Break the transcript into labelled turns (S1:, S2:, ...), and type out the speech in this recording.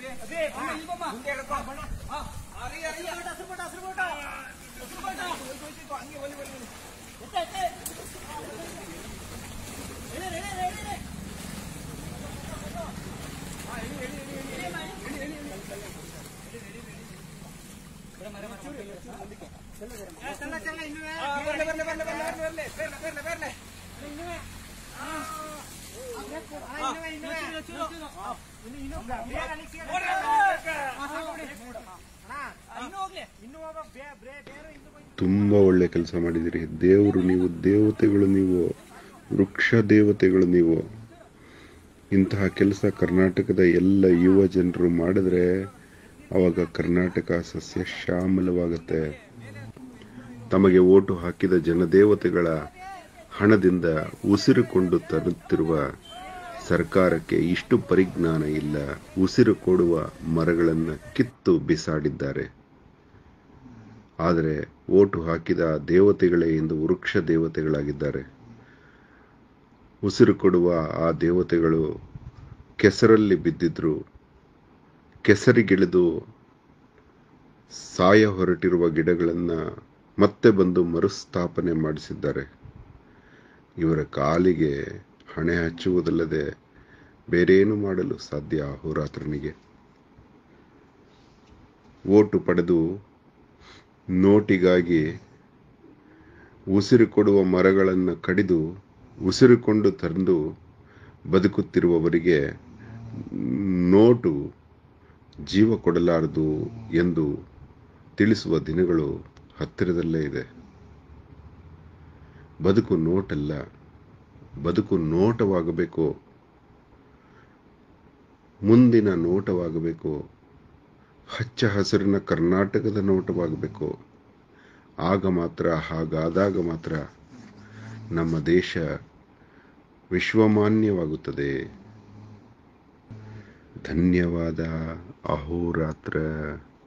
S1: ತುಂಬ ಒಳ್ಳೆ ಕೆಲಸ ಮಾಡಿದಿರಿ ದೇವರು ನೀವು ದೇವತೆಗಳು ನೀವು ವೃಕ್ಷ ದೇವತೆಗಳು ನೀವು ಇಂತಹ ಕೆಲಸ ಕರ್ನಾಟಕದ ಎಲ್ಲ ಯುವ ಜನರು ಮಾಡಿದ್ರೆ ಅವಾಗ ಕರ್ನಾಟಕ ಸಸ್ಯ ಶ್ಯಾಮಲವಾಗುತ್ತೆ ತಮಗೆ ಓಟು ಹಾಕಿದ ಜನದೇವತೆಗಳ ಹಣದಿಂದ ಉಸಿರುಕೊಂಡು ತರುತ್ತಿರುವ ಸರ್ಕಾರಕ್ಕೆ ಇಷ್ಟು ಪರಿಜ್ಞಾನ ಇಲ್ಲ ಉಸಿರು ಕೊಡುವ ಮರಗಳನ್ನು ಕಿತ್ತು ಬಿಸಾಡಿದ್ದಾರೆ ಆದರೆ ಓಟು ಹಾಕಿದ ದೇವತೆಗಳೇ ಇಂದು ವೃಕ್ಷ ದೇವತೆಗಳಾಗಿದ್ದಾರೆ ಉಸಿರು ಕೊಡುವ ಆ ದೇವತೆಗಳು ಕೆಸರಲ್ಲಿ ಬಿದ್ದಿದ್ರು ಕೆಸರಿಗಿಳಿದು ಸಾಯ ಹೊರಟಿರುವ ಗಿಡಗಳನ್ನು ಮತ್ತೆ ಬಂದು ಮರುಸ್ಥಾಪನೆ ಮಾಡಿಸಿದ್ದಾರೆ ಇವರ ಕಾಲಿಗೆ ಹಣೆ ಹಚ್ಚುವುದಲ್ಲದೆ ಬೇರೇನು ಮಾಡಲು ಸಾಧ್ಯ ಅಹೋರಾತ್ರನಿಗೆ ಓಟು ಪಡೆದು ನೋಟಿಗಾಗಿ ಉಸಿರು ಕೊಡುವ ಮರಗಳನ್ನು ಕಡಿದು ಉಸಿರುಕೊಂಡು ತಂದು ಬದುಕುತ್ತಿರುವವರಿಗೆ ನೋಟು ಜೀವ ಕೊಡಲಾರದು ಎಂದು ತಿಳಿಸುವ ದಿನಗಳು ಹತ್ತಿರದಲ್ಲೇ ಇದೆ ಬದುಕು ನೋಟಲ್ಲ ಬದುಕು ನೋಟವಾಗಬೇಕು ಮುಂದಿನ ನೋಟವಾಗಬೇಕು ಹಚ್ಚ ಹಸಿರಿನ ಕರ್ನಾಟಕದ ನೋಟವಾಗಬೇಕು ಆಗ ಮಾತ್ರ ಹಾಗಾದಾಗ ಮಾತ್ರ ನಮ್ಮ ದೇಶ ವಿಶ್ವಮಾನ್ಯವಾಗುತ್ತದೆ ಧನ್ಯವಾದ ಅಹೋರಾತ್ರ